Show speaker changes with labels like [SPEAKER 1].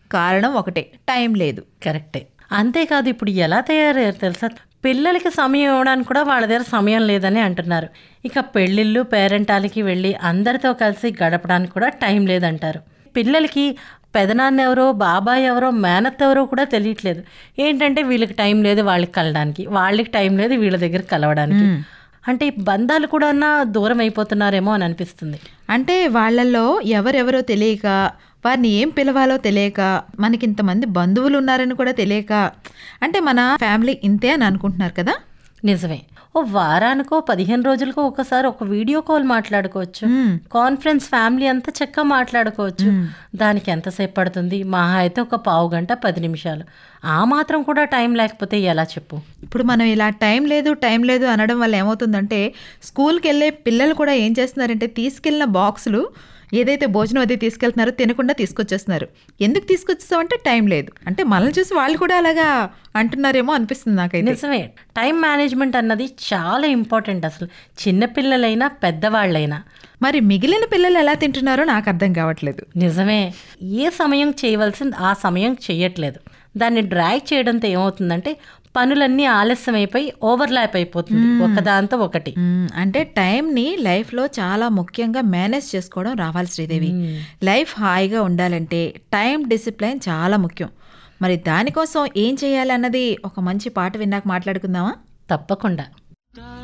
[SPEAKER 1] కారణం ఒకటే టైం లేదు
[SPEAKER 2] కరెక్టే అంతేకాదు ఇప్పుడు ఎలా తయారయ్యారు తెలుసా పిల్లలకి సమయం ఇవ్వడానికి కూడా వాళ్ళ దగ్గర సమయం లేదని అంటున్నారు ఇక పెళ్ళిళ్ళు పేరెంటాలకి వెళ్ళి అందరితో కలిసి గడపడానికి కూడా టైం లేదంటారు పిల్లలకి పెదనాన్న ఎవరో బాబాయ్ ఎవరో మేనత్ ఎవరో కూడా తెలియట్లేదు ఏంటంటే వీళ్ళకి టైం లేదు వాళ్ళకి కలడానికి వాళ్ళకి టైం లేదు వీళ్ళ దగ్గర కలవడానికి అంటే ఈ బంధాలు కూడా దూరం అయిపోతున్నారేమో అని అనిపిస్తుంది
[SPEAKER 1] అంటే వాళ్ళల్లో ఎవరెవరో తెలియక వారిని ఏం పిలవాలో తెలియక మనకి ఇంతమంది బంధువులు ఉన్నారని కూడా తెలియక అంటే మన ఫ్యామిలీ ఇంతే అని అనుకుంటున్నారు కదా
[SPEAKER 2] నిజమే ఓ వారానికో పదిహేను రోజులకో ఒకసారి ఒక వీడియో కాల్ మాట్లాడుకోవచ్చు
[SPEAKER 1] మ్మ్.
[SPEAKER 2] కాన్ఫరెన్స్ ఫ్యామిలీ అంతా చక్కగా మాట్లాడుకోవచ్చు దానికి ఎంతసేపు పడుతుంది మహా అయితే ఒక పావు గంట పది నిమిషాలు ఆ మాత్రం కూడా టైం లేకపోతే ఎలా చెప్పు
[SPEAKER 1] ఇప్పుడు మనం ఇలా టైం లేదు టైం లేదు అనడం వల్ల ఏమవుతుందంటే స్కూల్కి వెళ్ళే పిల్లలు కూడా ఏం చేస్తున్నారంటే తీసుకెళ్ళిన బాక్సులు ఏదైతే భోజనం అది తీసుకెళ్తున్నారో తినకుండా తీసుకొచ్చేస్తున్నారు ఎందుకు తీసుకొచ్చేసామంటే టైం లేదు అంటే మనల్ని చూసి వాళ్ళు కూడా అలాగా అంటున్నారేమో అనిపిస్తుంది నాకైతే
[SPEAKER 2] నిజమే టైం మేనేజ్మెంట్ అన్నది చాలా ఇంపార్టెంట్ అసలు చిన్నపిల్లలైనా పెద్దవాళ్ళైనా
[SPEAKER 1] మరి మిగిలిన పిల్లలు ఎలా తింటున్నారో నాకు అర్థం కావట్లేదు
[SPEAKER 2] నిజమే ఏ సమయం చేయవలసింది ఆ సమయం చేయట్లేదు దాన్ని డ్రాగ్ చేయడంతో ఏమవుతుందంటే పనులన్నీ ఆలస్యం అయిపోయి ఓవర్లాప్ అయిపోతుంది ఒకదాంతో ఒకటి
[SPEAKER 1] మ్మ్. అంటే టైంని లైఫ్లో చాలా ముఖ్యంగా మేనేజ్ చేసుకోవడం రావాలి శ్రీదేవి లైఫ్ హాయిగా ఉండాలంటే టైం డిసిప్లైన్ చాలా ముఖ్యం మరి దానికోసం ఏం చేయాలి అన్నది ఒక మంచి పాట విన్నాక మాట్లాడుకుందామా
[SPEAKER 2] తప్పకుండా